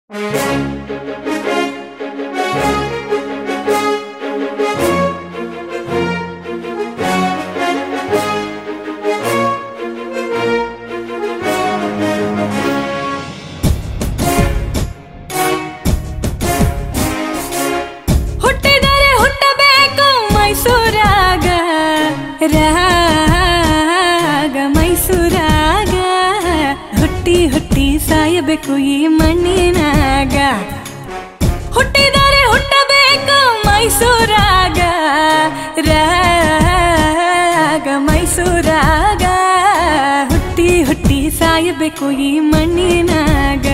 ಹುಟ್ಟಿದರೆ ಹುಟ್ಟಬೇಕು ಮೈಸೂರಾಗ ರಾಗ ಮೈಸೂರಾಗ ಹುಟ್ಟಿ ಹುಟ್ಟಿ ಸಾಯಬೇಕು ಈ ಮಣ್ಣಿನಾಗ ಹುಟ್ಟಿದರೆ ಹುಟ್ಟಬೇಕು ಮೈಸೂರಾಗ ರಾಗ ಮೈಸೂರಾಗ ಹುಟ್ಟಿ ಹುಟ್ಟಿ ಸಾಯಬೇಕು ಈ ಮಣ್ಣಿನಾಗ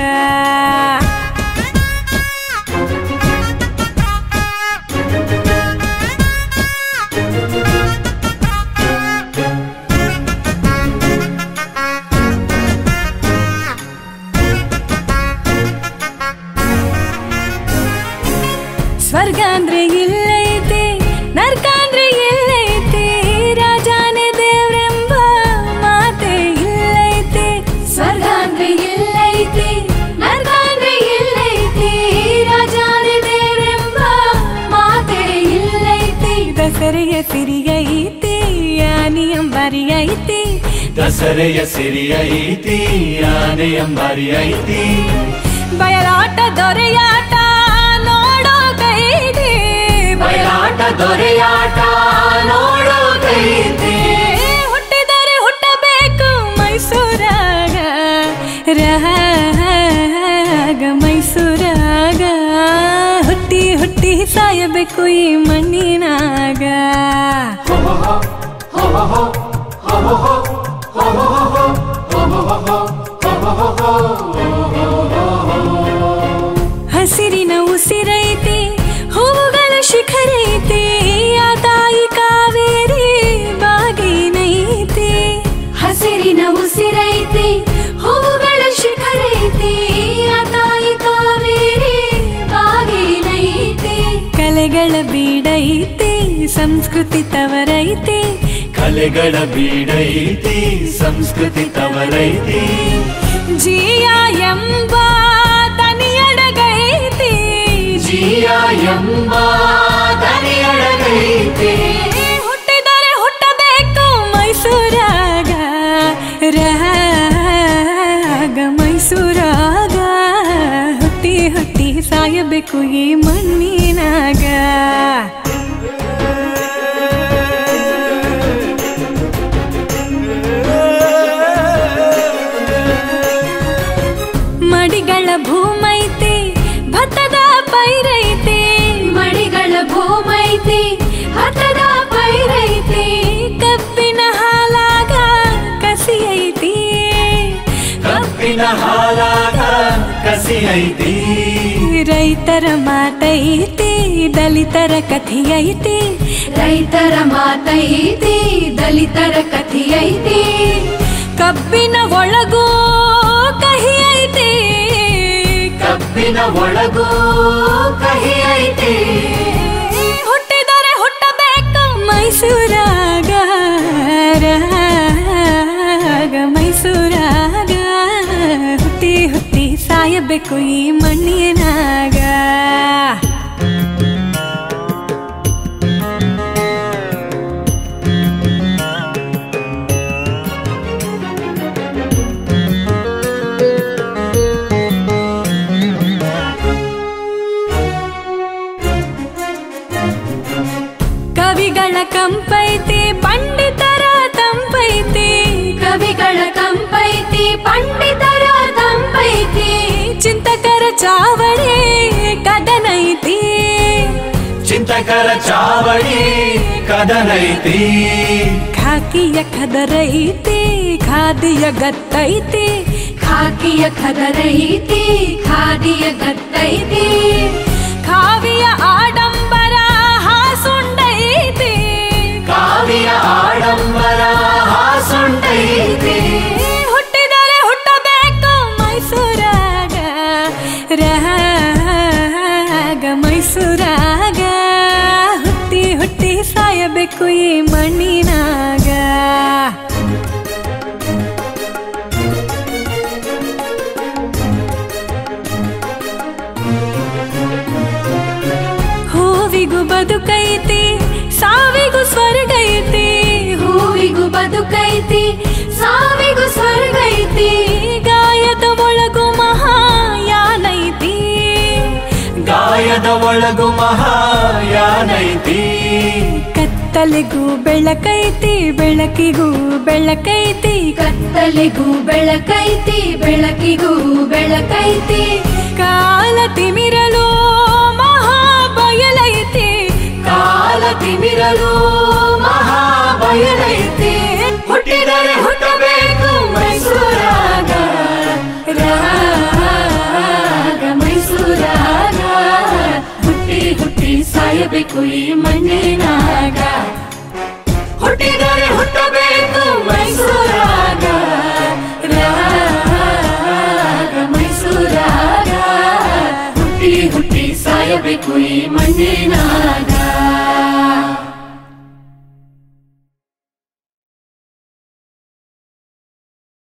ಸ್ವರ್ಗ ಅಂದ್ರೆ ಇಲ್ಲೈತೆ ನರ್ಕ ಅಂದ್ರೆ ಎಲ್ಲೈತೆ ರಾಜಾನೆ ದೇವ್ರೆಂಬ ಮಾತೆ ಇಲ್ಲೈತೆ ಸ್ವರ್ಗ ಅಂದ್ರೆ ಎಲ್ಲೈತೆ ನರ್ಕ ಅಂದ್ರೆ ಎಲ್ಲೈತೆ ರಾಜಾನೆ ದೇವ್ರೆಂಬ ಮಾತೆ ಇಲ್ಲೈತೆ ದಸರೆಯ ಸಿರಿಯೈತೆ ಆನಿ ಅಂಬಾರಿ ಐತಿ ದಸರೆಯ ಸಿರಿ ಐತಿ ಆನೆ ಅಂಬಾರಿ ಐತಿ ಬಯಲಾಟ ದೊರೆಯಾಟ ನೋಡೋ ಕೈದಿ ಬಯಲಾಟ ದೊರೆಯಾಟ ನೋಡೋ ಕೈತಿ ಹುಟ್ಟಿದರೆ ಹುಟ್ಟಬೇಕು ಮೈಸೂರಾಗ ರಾಗ ಮೈಸೂರಾಗ ಹುಟ್ಟಿ ಹುಟ್ಟಿ ಸಾಯಬೇಕು ಈ ಮಣ್ಣಿನಾಗ ಹಸಿರಿನ ಉಸಿರೈತಿ ಹೂವುಗಳ ಶಿಖರೈತಿ ಆ ತಾಯಿ ಕಾವೇರಿ ಬಾಗಿನೈತಿ ಹಸಿರಿನ ಉಸಿರೈತಿ ಹೂವುಗಳ ಶಿಖರೈತಿ ಆ ತಾಯಿ ಕಾವೇರಿ ಬಾಗಿನೈತಿ ಕಲೆಗಳ ಬೀಡೈತಿ ಸಂಸ್ಕೃತಿ ತವರೈತಿ ಕಲೆಗಳ ಬೀಡೈತಿ ಸಂಸ್ಕೃತಿ ತವರೈತಿ ಜಿಯ ಎಂಬ ತನಿಯಡಗೈತಿ ಜಿಯ ಎಂಬ ದನಿಯೊಳಗೈತಿ ಹುಟ್ಟಿದರೆ ಹುಟ್ಟಬೇಕು ಮೈಸೂರಾಗ ರಾಗ ಮೈಸೂರಾಗ ಹುಟ್ಟಿ ಹುಟ್ಟಿ ಸಾಯಬೇಕು ಈ ಮಣ್ಣಿನಾಗ ಮಡಿಗಳ ಭೂಮೈತಿ ಭತ್ತದ ಪೈರೈತಿ ಮಡಿಗಳ ಭೂಮೈತಿ ಭತ್ತದ ಪೈರೈತಿ ಕಬ್ಬಿನ ಹಾಲಾಗ ಕಸಿ ಐತಿ ಕಬ್ಬಿನ ಹಾಲಾಗ ಕಸಿ ಐತಿ ರೈತರ ಮಾತೈತಿ ದಲಿತರ ಕಥೆಯೈತಿ ರೈತರ ಮಾತೈತಿ ದಲಿತರ ಕಥೆಯೈತಿ ಕಬ್ಬಿನ ಒಳಗೂ ಕಹಿ ಐತಿ ಕಬ್ಬಿನ ಒಳಗೂ ಕಹಿ ಐತಿ ಹುಟ್ಟಿದರೆ ಹುಟ್ಟಬೇಕು ಮೈಸೂರಾಗ ರಾಗ ಮೈಸೂರಾಗ ಹುಟ್ಟಿ ಹುಟ್ಟಿ ಸಾಯಬೇಕು ಈ ಮಣ್ಣಿನಾಗ ಕವಿಗಳ ಕಂಪೈತಿ ಪಂಡಿತರ ತಂಪೈತಿ ಕವಿಗಳ ಕಂಪೈತಿ ಪಂಡಿತರ ತಂಪೈತಿ ಚಿಂತಕರ ಚಾವಣಿ ಕದನೈತಿ ಚಿಂತಕರ ಚಾವಡಿ ಕದನೈತಿ ಖಾಕಿಯ ಖದರೈತಿ ಖಾದಿಯ ಗತ್ತೈತಿ ಖಾಕಿಯ ಖದರೈತಿ ಖಾದಿಯ ಗತ್ತೈತಿ ಕಾವಿಯ ಆಡಂಬರ ಹಾಸುಂಡೈತಿ ಕಾವಿಯ ಆಡಂಬರ ಹಾಸುಂಡೈತಿ ಹುಟ್ಟಿದರೆ ಹುಟ್ಟಬೇಕು ಮೈಸೂರಾಗ ರಾಗ ಮೈಸೂರಾಗ ಹುಟ್ಟಿ ಹುಟ್ಟಿ ಸಾಯಬೇಕು ಈ ಮಣ್ಣಿನಾಗ ಬದುಕೈತಿ ಸಾವಿಗೂ ಸ್ವರ್ಗೈತಿ ಹೂವಿಗೂ ಬದುಕೈತಿ ಸಾವಿಗೂ ಸ್ವರ್ಗೈತಿ ಗಾಯದ ಒಳಗು ಮಹಾಯಾನೈತಿ ಗಾಯದ ಒಳಗು ಮಹಾಯಾನೈತಿ ಕತ್ತಲೆಗೂ ಬೆಳಕೈತಿ ಬೆಳಕಿಗೂ ಬೆಳಕೈತಿ ಕತ್ತಲೆಗೂ ಬೆಳಕೈತಿ ಬೆಳಕಿಗೂ ಬೆಳಕೈತಿ ಕಾಲ ತಿಮಿರಲು ಮಹಾ ಬಯಲೈತಿ ಕಾಲ ತಿಮಿರಲು ಮಹಾಬಯಲೈತಿ ಹುಟ್ಟಿದರೆ ಹುಟ್ಟಬೇಕು ಮೈಸೂರಾಗ ರಾಗ ಮೈಸೂರಾಗ ಹುಟ್ಟಿ ಹುಟ್ಟಿ ಸಾಯಬೇಕು ಈ ಮಣ್ಣಿನಾಗ ಹುಟ್ಟಿದರೆ ಹುಟ್ಟಬೇಕು ಮೈಸೂರಾಗ ರಾಗ ಮೈಸೂರಾಗ ಹುಟ್ಟಿ ಹುಟ್ಟಿ ಸಾಯಬೇಕು ಈ ಮಣ್ಣಿನಾಗ